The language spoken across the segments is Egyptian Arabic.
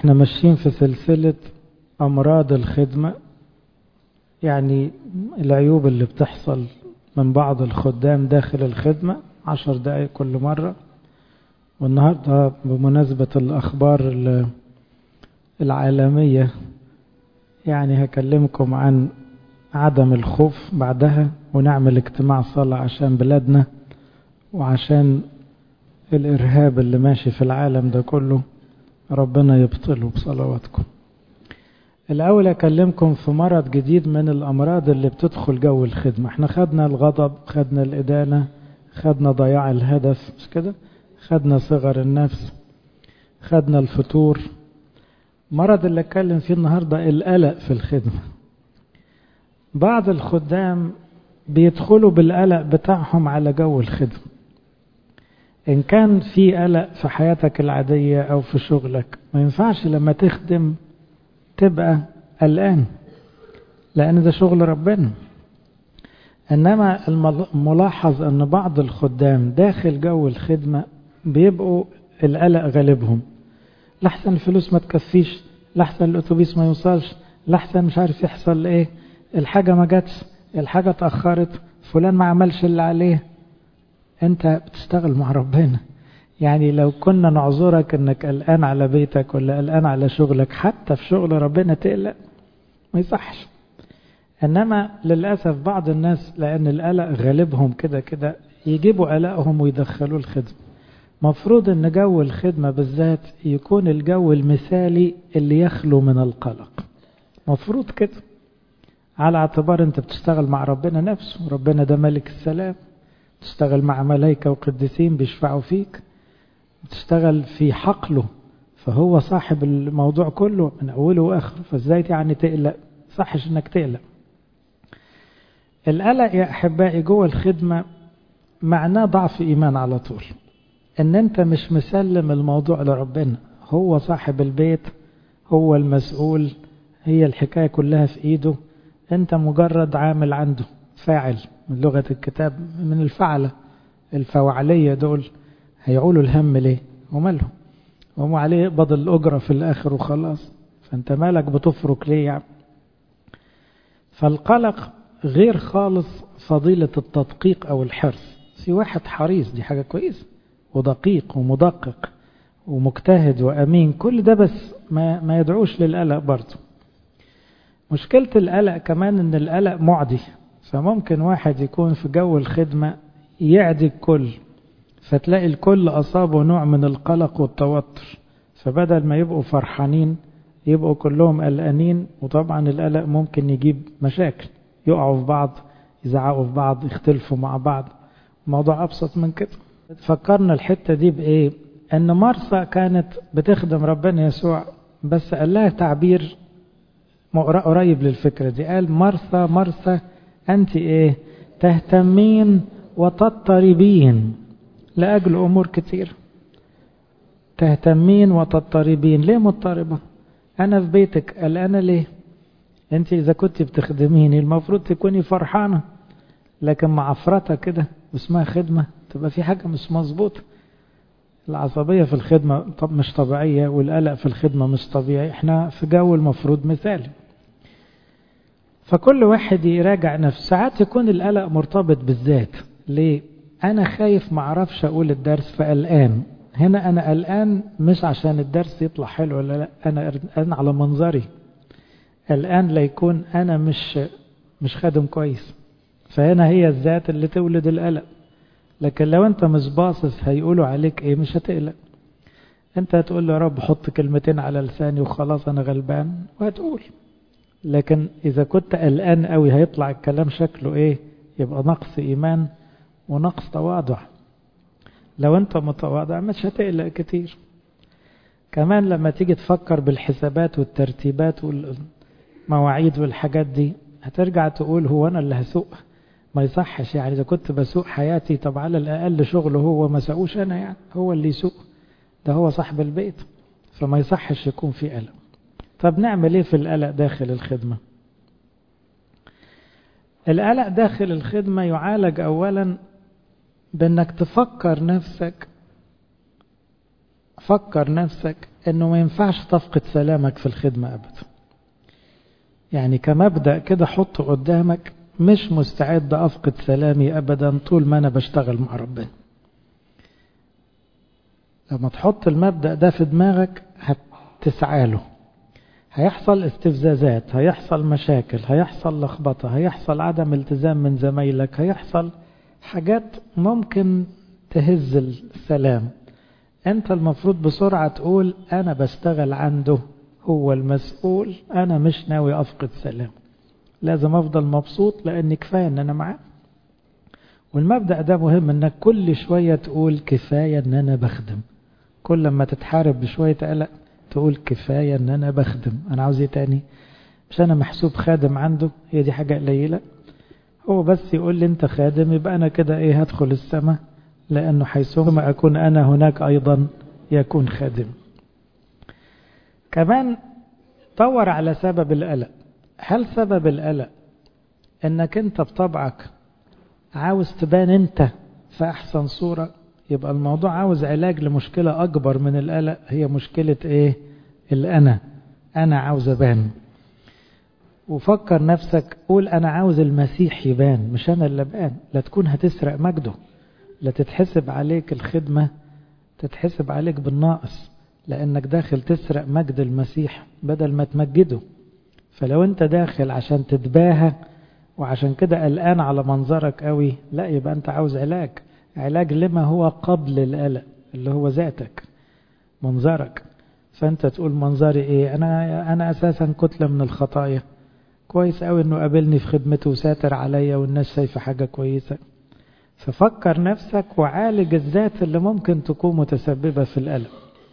احنا ماشيين في سلسلة أمراض الخدمة يعني العيوب اللي بتحصل من بعض الخدام داخل الخدمة عشر دقايق كل مرة والنهاردة بمناسبة الأخبار العالمية يعني هكلمكم عن عدم الخوف بعدها ونعمل اجتماع صلاة عشان بلادنا وعشان الإرهاب اللي ماشي في العالم ده كله ربنا يبطله بصلواتكم الأول أكلمكم في مرض جديد من الأمراض اللي بتدخل جو الخدمة احنا خدنا الغضب خدنا الإدانة خدنا ضياع الهدف مش كده خدنا صغر النفس خدنا الفتور مرض اللي اتكلم فيه النهاردة القلق في الخدمة بعض الخدام بيدخلوا بالقلق بتاعهم على جو الخدمة إن كان في قلق في حياتك العادية أو في شغلك ما ينفعش لما تخدم تبقى قلقان لأن ده شغل ربنا إنما الملاحظ أن بعض الخدام داخل جو الخدمة بيبقوا القلق غالبهم لحسن الفلوس ما تكفيش لحسن الأتوبيس ما يوصلش لحسن مش عارف يحصل إيه الحاجة ما جاتش الحاجة اتأخرت فلان ما عملش اللي عليه أنت بتشتغل مع ربنا يعني لو كنا نعذرك انك قلقان على بيتك ولا قلقان على شغلك حتى في شغل ربنا تقلق ما يصحش انما للاسف بعض الناس لان القلق غالبهم كده كده يجيبوا قلقهم ويدخلوه الخدمه مفروض ان جو الخدمه بالذات يكون الجو المثالي اللي يخلو من القلق مفروض كده على اعتبار انت بتشتغل مع ربنا نفسه ربنا ده ملك السلام تشتغل مع ملائكه وقديسين بيشفعوا فيك تشتغل في حقله فهو صاحب الموضوع كله من أوله وآخره فازاي يعني تقلق صحش انك تقلق القلق يا أحبائي جوه الخدمة معناه ضعف إيمان على طول ان انت مش مسلم الموضوع لربنا هو صاحب البيت هو المسؤول هي الحكاية كلها في ايده انت مجرد عامل عنده فاعل من لغة الكتاب من الفعلة الفوعلية دول هيعولوا الهم ليه ومالهم هم عليه يقبض الأجرة في الآخر وخلاص فأنت مالك بتفرك ليه يعني فالقلق غير خالص فضيلة التدقيق أو الحرص في واحد حريص دي حاجة كويسة ودقيق ومدقق ومجتهد وأمين كل ده بس ما, ما يدعوش للقلق برضه مشكلة القلق كمان ان القلق معدي فممكن واحد يكون في جو الخدمة يعدي الكل فتلاقي الكل أصابه نوع من القلق والتوتر فبدل ما يبقوا فرحانين يبقوا كلهم قلقانين وطبعا القلق ممكن يجيب مشاكل يقعوا في بعض يزعقوا في بعض يختلفوا مع بعض الموضوع أبسط من كده فكرنا الحتة دي بإيه أن مرسى كانت بتخدم ربنا يسوع بس قال لها تعبير قريب للفكرة دي قال مرثى مرثى أنت إيه تهتمين وتضطربين لأجل أمور كتير تهتمين وتضطربين ليه مضطربة أنا في بيتك قلقانة ليه أنت إذا كنت بتخدميني المفروض تكوني فرحانة لكن معفرتها كده واسمها خدمة تبقى في حاجة مش مظبوطة العصبية في الخدمة طب مش طبيعية والقلق في الخدمة مش طبيعي احنا في جو المفروض مثالي فكل واحد يراجع نفسه ساعات يكون القلق مرتبط بالذات ليه انا خايف ما اعرفش اقول الدرس فقلقان هنا انا قلقان مش عشان الدرس يطلع حلو ولا لا انا قلقان على منظري قلقان لا يكون انا مش مش خادم كويس فهنا هي الذات اللي تولد القلق لكن لو انت مش باصص هيقولوا عليك ايه مش هتقلق انت هتقول له يا رب حط كلمتين على لساني وخلاص انا غلبان وهتقول لكن اذا كنت قلقان قوي هيطلع الكلام شكله ايه يبقى نقص ايمان ونقص تواضع لو انت متواضع مش هتقلق كتير كمان لما تيجي تفكر بالحسابات والترتيبات والمواعيد والحاجات دي هترجع تقول هو انا اللي هسوق ما يصحش يعني اذا كنت بسوق حياتي طب على الاقل شغله هو ما ساقوش انا يعني هو اللي يسوق ده هو صاحب البيت فما يصحش يكون في قلق طب نعمل ايه في القلق داخل الخدمه القلق داخل الخدمه يعالج اولا بانك تفكر نفسك فكر نفسك انه ما ينفعش تفقد سلامك في الخدمة ابدا يعني كمبدأ كده حطه قدامك مش مستعد افقد سلامي ابدا طول ما انا بشتغل مع ربنا لما تحط المبدأ ده في دماغك هتسعى له هيحصل استفزازات هيحصل مشاكل هيحصل لخبطة هيحصل عدم التزام من زمايلك هيحصل حاجات ممكن تهز السلام انت المفروض بسرعة تقول انا بشتغل عنده هو المسؤول انا مش ناوي افقد سلام لازم افضل مبسوط لان كفاية ان انا معاه والمبدأ ده مهم انك كل شوية تقول كفاية ان انا بخدم كل ما تتحارب بشوية قلق تقول كفاية ان انا بخدم انا عاوز ايه تاني مش انا محسوب خادم عنده هي دي حاجة قليلة هو بس يقول لي انت خادم يبقى انا كده ايه هدخل السماء لانه حيثما اكون انا هناك ايضا يكون خادم كمان دور على سبب القلق هل سبب القلق انك انت بطبعك عاوز تبان انت في احسن صورة يبقى الموضوع عاوز علاج لمشكلة اكبر من القلق هي مشكلة ايه الانا انا عاوز ابان وفكر نفسك قول انا عاوز المسيح يبان مش انا اللي بان لا تكون هتسرق مجده لا تتحسب عليك الخدمة تتحسب عليك بالناقص لانك داخل تسرق مجد المسيح بدل ما تمجده فلو انت داخل عشان تتباهى وعشان كده قلقان على منظرك قوي لا يبقى انت عاوز علاج علاج لما هو قبل القلق اللي هو ذاتك منظرك فانت تقول منظري ايه انا انا اساسا كتله من الخطايا كويس قوي انه قابلني في خدمته وساتر عليا والناس شايفه حاجه كويسه ففكر نفسك وعالج الذات اللي ممكن تكون متسببه في القلق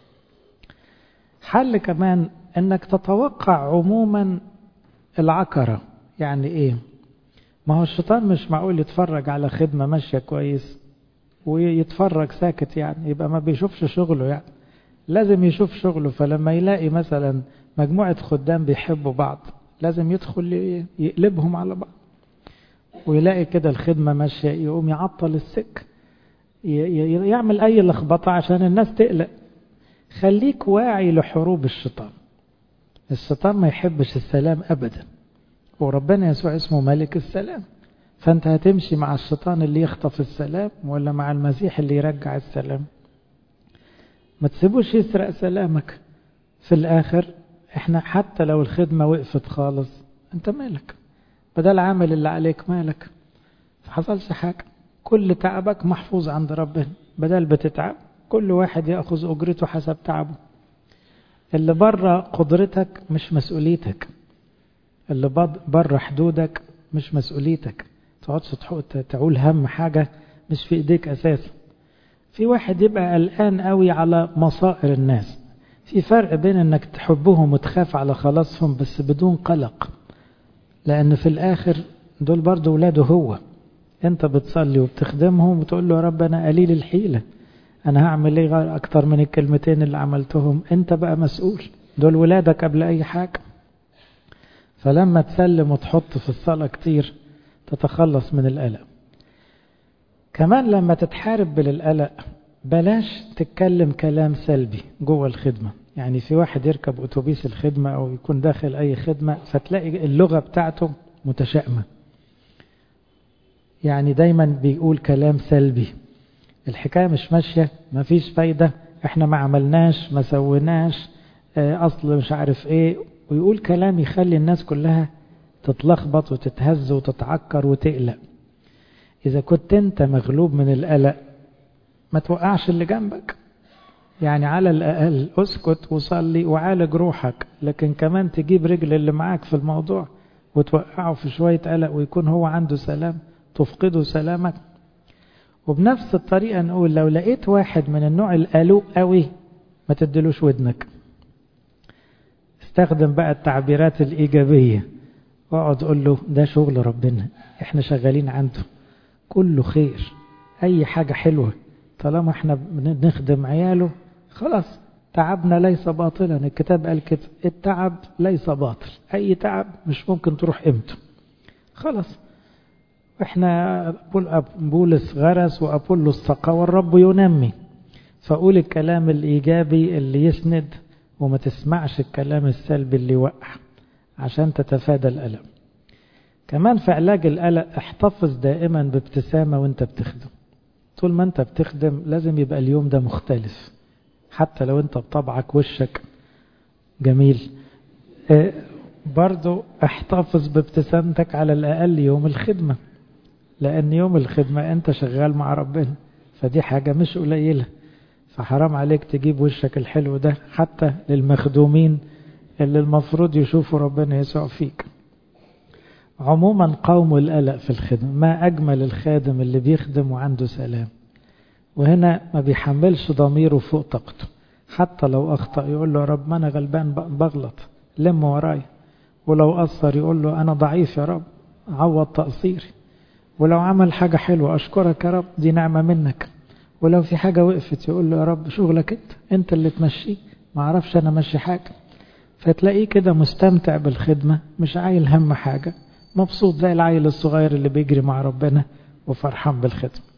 حل كمان انك تتوقع عموما العكره يعني ايه ما هو الشيطان مش معقول يتفرج على خدمه ماشيه كويس ويتفرج ساكت يعني يبقى ما بيشوفش شغله يعني لازم يشوف شغله فلما يلاقي مثلا مجموعة خدام بيحبوا بعض لازم يدخل يقلبهم على بعض ويلاقي كده الخدمة ماشية يقوم يعطل السك يعمل أي لخبطة عشان الناس تقلق خليك واعي لحروب الشيطان الشيطان ما يحبش السلام أبدا وربنا يسوع اسمه ملك السلام فأنت هتمشي مع الشيطان اللي يخطف السلام ولا مع المسيح اللي يرجع السلام ما تسيبوش يسرق سلامك في الآخر احنا حتى لو الخدمة وقفت خالص انت مالك بدل عامل اللي عليك مالك فحصلش حاجة كل تعبك محفوظ عند ربنا بدل بتتعب كل واحد يأخذ أجرته حسب تعبه اللي بره قدرتك مش مسؤوليتك اللي بره حدودك مش مسؤوليتك تقعدش تعول هم حاجة مش في ايديك اساسا في واحد يبقى قلقان قوي على مصائر الناس في فرق بين انك تحبهم وتخاف على خلاصهم بس بدون قلق لان في الاخر دول برضو ولاده هو انت بتصلي وبتخدمهم وتقول له يا رب انا قليل الحيلة انا هعمل ايه اكتر من الكلمتين اللي عملتهم انت بقى مسؤول دول ولادك قبل اي حاجة فلما تسلم وتحط في الصلاة كتير تتخلص من القلق كمان لما تتحارب بالقلق بلاش تتكلم كلام سلبي جوه الخدمة يعني في واحد يركب أتوبيس الخدمة أو يكون داخل أي خدمة فتلاقي اللغة بتاعته متشائمة يعني دايما بيقول كلام سلبي الحكاية مش ماشية مفيش فايدة احنا ما عملناش ما سويناش أصل مش عارف ايه ويقول كلام يخلي الناس كلها تتلخبط وتتهز وتتعكر وتقلق إذا كنت أنت مغلوب من القلق ما توقعش اللي جنبك يعني على الأقل اسكت وصلي وعالج روحك لكن كمان تجيب رجل اللي معاك في الموضوع وتوقعه في شوية قلق ويكون هو عنده سلام تفقده سلامك وبنفس الطريقة نقول لو لقيت واحد من النوع القلوق قوي ما تدلوش ودنك استخدم بقى التعبيرات الإيجابية واقعد اقول له ده شغل ربنا احنا شغالين عنده كله خير اي حاجة حلوة طالما احنا بنخدم عياله خلاص تعبنا ليس باطلا الكتاب قال كده التعب ليس باطل اي تعب مش ممكن تروح قيمته خلاص احنا بولس غرس وابولس سقى والرب ينمي فقول الكلام الإيجابي اللي يسند وما تسمعش الكلام السلبي اللي يوقع عشان تتفادى الألم كمان في علاج القلق احتفظ دائما بابتسامة وانت بتخدم طول ما انت بتخدم لازم يبقى اليوم ده مختلف حتى لو انت بطبعك وشك جميل اه برضو احتفظ بابتسامتك على الأقل يوم الخدمة لأن يوم الخدمة انت شغال مع ربنا فدي حاجة مش قليلة فحرام عليك تجيب وشك الحلو ده حتى للمخدومين اللي المفروض يشوفوا ربنا يسوع فيك عموما قوم القلق في الخدمة ما أجمل الخادم اللي بيخدم وعنده سلام وهنا ما بيحملش ضميره فوق طاقته حتى لو أخطأ يقول له يا رب ما أنا غلبان بغلط لم وراي ولو قصر يقول له أنا ضعيف يا رب عوض تقصيري ولو عمل حاجة حلوة أشكرك يا رب دي نعمة منك ولو في حاجة وقفت يقول له يا رب شغلك انت انت اللي تمشيه ما اعرفش انا ماشي حاجة فتلاقيه كده مستمتع بالخدمة مش عايل هم حاجة مبسوط زي العيل الصغير اللي بيجري مع ربنا وفرحان بالخدمة